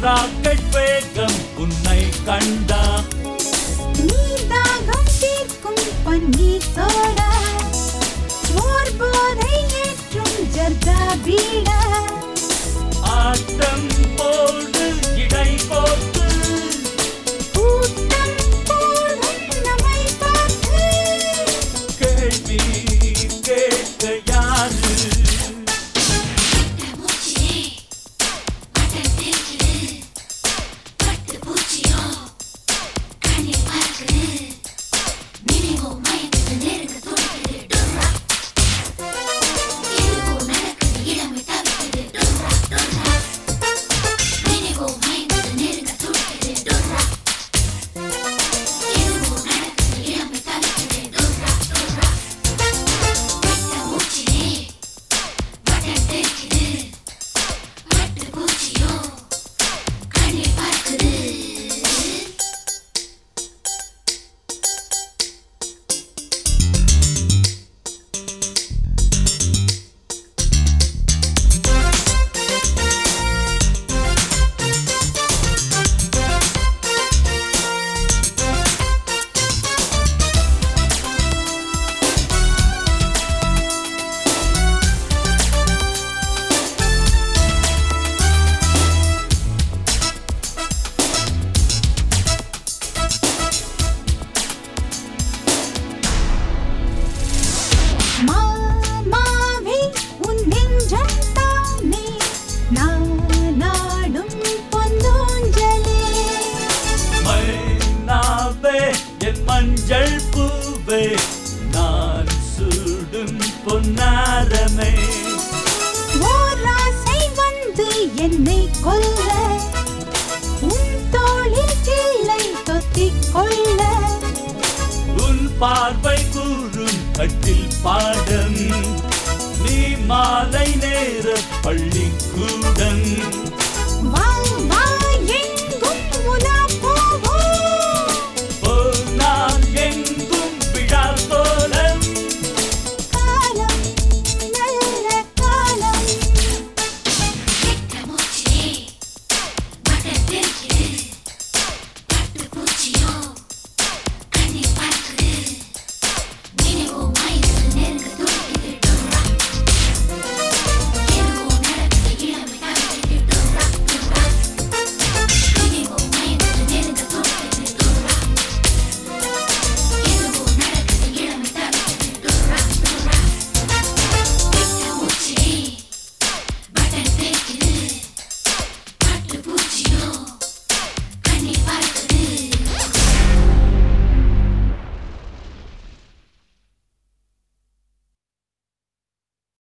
rocket வேகம் உன்னை கண்டா நீ தாகம் தீர்க்கும் பன்னீர் சோடா ஓர் போதை ஏற்றும் ஜர்தா பீடா ஆட்டம் போடு இடை போட்டு கூட்டம் போடும் நம்மை பார்த்து கேள்வி கேட்க யாரு மூச்சிலே மதன் தேய்க்குது பட்டு பூச்சியோ கண்ணில் பார்க்குது நினைவோ மயங்குது நெருங்க துடிக்குது டொர்ரா எதுவோ நடக்குது இளமை தவிக்குது டொர்ரா டொர்ரா நினைவோ மயங்குது நெருங்க துடிக்குது டொர்ரா எதுவோ நடக்குது இளமை தவிக்குது டொர்ரா டொர்ரா பட்ட மூச்சிலே மதன் தேய்க்குது பட்டு பூச்சியோ கண்ணில் பார்க்குது மாமாவே உன் நெஞ்சம் தானே நாடும் பொன்னூஞ்சலே மைனாவே என் மஞ்சள் பூவே நான் சூடும் பொன்னாரமே ஓர் ஆசை வந்து என்னை கொல்ல உன் தோளில் கிள்ளை தொத்திக் கொள்ள உன் பார்வை கூறும் கட்டில் பாடம் நீ மாலை நேர பள்ளிக்கூடம்